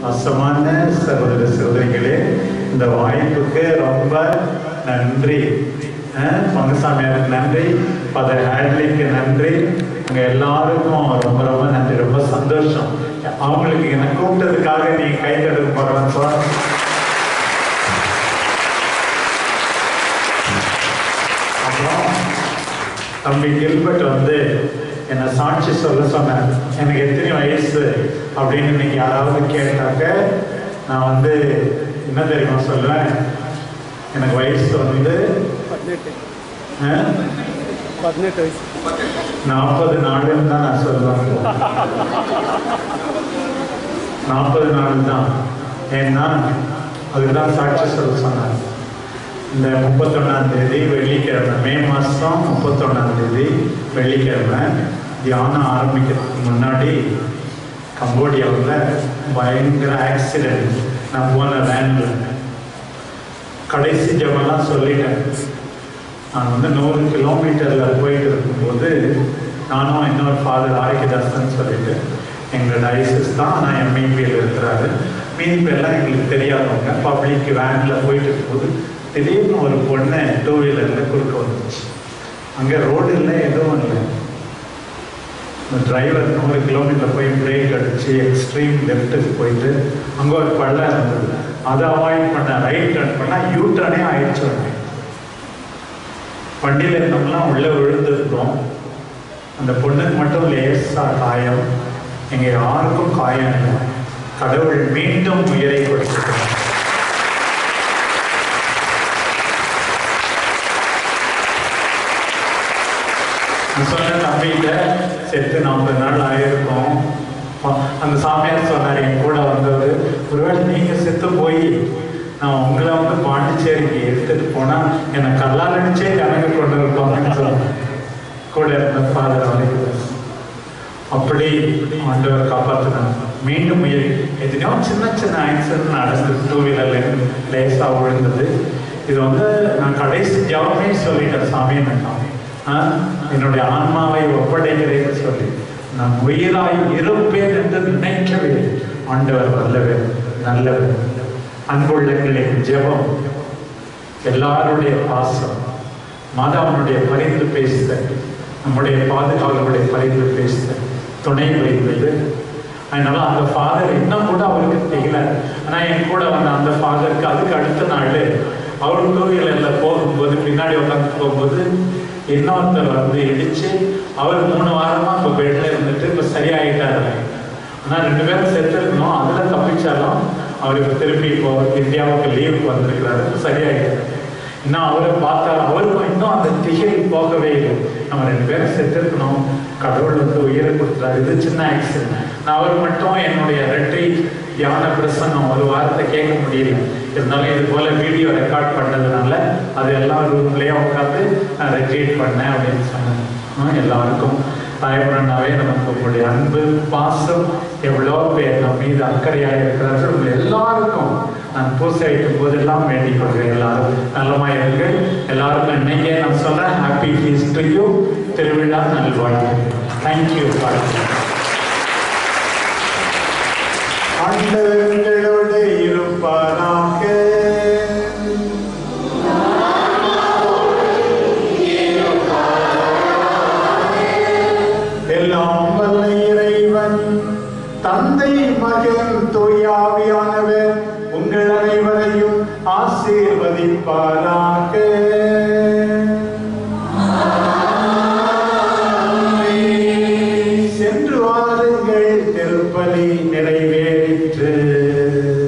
அசமான சகோதர சகோதரிகளே இந்த வாய்ப்புக்கு ரொம்ப நன்றி அஹ், பங்குசாமியாருக்கு நன்றி பதர் ஹேட்லிக்கு நன்றி உங்க எல்லாருக்கும் ரொம்ப ரொம்ப நன்றி ரொம்ப சந்தோஷம் அவங்களுக்கு என்னை கூப்பிட்டதுக்காக நீங்க கை தடுக்க போறோம் சார் அப்புறம் தம்பி கில்பர்ட் வந்து என்னை சாட்சி சொல்ல சொன்னார் எனக்கு எத்தனை வயசு அப்படின்னு இன்னைக்கு யாராவது கேட்டாக்க நான் வந்து என்ன தெரியுமா சொல்லுவேன் எனக்கு வயசு வந்து பதினெட்டு அஹ், பதினெட்டு வயசு நாற்பது நாளுன்னு தான் நான் சொல்லுவேன் நாற்பது நாள் தான் ஏன்னா அதுதான் சாட்சி சொல்ல சொன்னார் இந்த முப்பத்தொன்னாம் தேதி வெள்ளிக்கிழமை மே மாதம் முப்பத்தொன்னாம் தேதி வெள்ளிக்கிழமை தியானம் ஆரம்பிக்கிறதுக்கு முன்னாடி கம்போடியாவில் பயங்கர ஆக்சிடென்ட் நான் போன வேனில் கடைசி ஜபம்லாம் சொல்லிட்டேன் நான் வந்து நூறு கிலோமீட்டரில் போயிட்டு இருக்கும்போது நானும் இன்னொரு ஃபாதர் ஆரோக்கியதாசன் சொல்லிட்டு எங்கள் டயசிஸ் தான் ஆனால் எம்இபியில் இருக்கிறாரு மீதி பேர்லாம் எங்களுக்கு தெரியாதவங்க பப்ளிக் வேனில் போயிட்டு இருக்கும்போது திடீர்னு ஒரு பொண்ணு டூ வீலரில் குறுக்க வந்துச்சு அங்கே ரோடு இல்லை எதுவும் இல்லை இந்த டிரைவர் நூறு கிலோமீட்டர் போய் பிரேக் அடிச்சு எக்ஸ்ட்ரீம் லெஃப்ட்டுக்கு போயிட்டு அங்கே ஒரு பள்ளம் இருந்தது அதை அவாய்ட் பண்ண ரைட் டர்ன் பண்ணால் யூ டர்னே ஆயிடுச்சு உடனே வண்டியில் இருந்தவங்களாம் உள்ளே விழுந்துருக்கிறோம் அந்த பொண்ணுக்கு மட்டும் லேசா காயம் எங்க யாருக்கும் காயம் இல்லை கடவுள் மீண்டும் உயிரை கொடுத்துருக்கிறார் நான் சொன்ன தம்பிகிட்ட செத்து நாற்பது நாள் ஆயிருக்கும் அ- அந்த சாமியார் சொன்னார் என் கூட வந்தவர் ஒருவேளை நீங்க செத்து போய் நான் உங்களை வந்து பாண்டிச்சேரிக்கு எடுத்துட்டு போனா என்னை கல்லால் அடிச்சே கணக்கு கொண்டு இருப்பாங்கன்னு சொன்னார் கூட இருந்த ஃபாதர் அழைக்கிறார் அப்படி ஆண்டவர் காப்பாற்றினார் மீண்டும் முயல் எத்தனையோ சின்ன சின்ன ஆக்சிடென்ட் நடந்தது டூ வீலர்ல லேசா விழுந்தது இது வந்து நான் கடைசி ஜபமே சொல்லிட்டேன் சாமி நான் என்னுடைய ஆன்மாவை ஒப்படைக்கிறேன்னு சொல்லி நான் உயிராய் இருப்பேன் என்று நினைக்கவே ஆண்டவர் வல்லவர் நல்லவர் அன்புள்ளங்களின் ஜெபம் எல்லாருடைய பாசம் மாதாவனுடைய பரிந்து பேசுதல் நம்முடைய பாதுகாவலருடைய பரிந்து பேசுதல் துணை வைத்தது அதனால அந்த ஃபாதர் இன்னும் கூட அவருக்கு தெரியல ஆனா என் கூட வந்த அந்த ஃபாதருக்கு அதுக்கு அடுத்த நாள் அவர் டூ வீலர்ல போகும்போது பின்னாடி உட்காந்து போகும்போது இன்னொருத்தர் வந்து இடிச்சு அவர் மூணு வாரமா இப்போ பெட்ல இருந்துட்டு இப்போ சரியாயிட்டாரு ஆனா ரெண்டு பேரும் செத்து இருக்கணும் அதுல தப்பிச்சாலும் அவர் இப்போ திருப்பி இப்போ இந்தியாவுக்கு லீவுக்கு வந்திருக்கிறாரு இப்ப சரியாயிட்டாரு இன்னும் அவரை பார்த்தா அவருக்கும் இன்னும் அந்த திகில் போகவே இல்லை நம்ம ரெண்டு பேரும் செத்துருக்கணும் கடவுள் வந்து உயிரை கொடுத்துறாரு இது சின்ன ஆக்சிடென்ட் நான் அவர் மட்டும் என்னுடைய ரெட்டை தியான பிரசன்னம் ஒரு வாரத்தை கேட்க முடியல இருந்தாலும் இது போல வீடியோ ரெக்கார்ட் பண்ணதுனால அது எல்லா ரூம்லயே உட்காந்து நான் ரெட்ரீட் பண்ணேன் அப்படின்னு சொன்னேன் ஆஹ் எல்லாருக்கும் தாயபுரனாவே நமக்கு உங்களுடைய அன்பு பாசம் எவ்வளோ பேர் நம்ம மீது அக்கறையாக இருக்கிறார்கள் உங்கள் எல்லாருக்கும் நான் பூசை வைக்கும் போதெல்லாம் வேண்டிக் கொள்கிறேன் எல்லாரும் நல்லமா இருங்கள் எல்லாருக்கும் இன்னைக்கே நான் சொல்றேன் ஹாப்பி ஃபீஸ் டு யூ திருவிழா நல்வாழ்வு தேங்க்யூ பாருங்க ஆண்டவர்களோடு இருப்பாராக எல்லாம் வல்ல இறைவன் தந்தை மகன் தூயாவியானவர் உங்கள் அனைவரையும் ஆசீர்வதிப்பாராக சென்று வாருங்கள் திருப்பலி நிறைவேறிற்று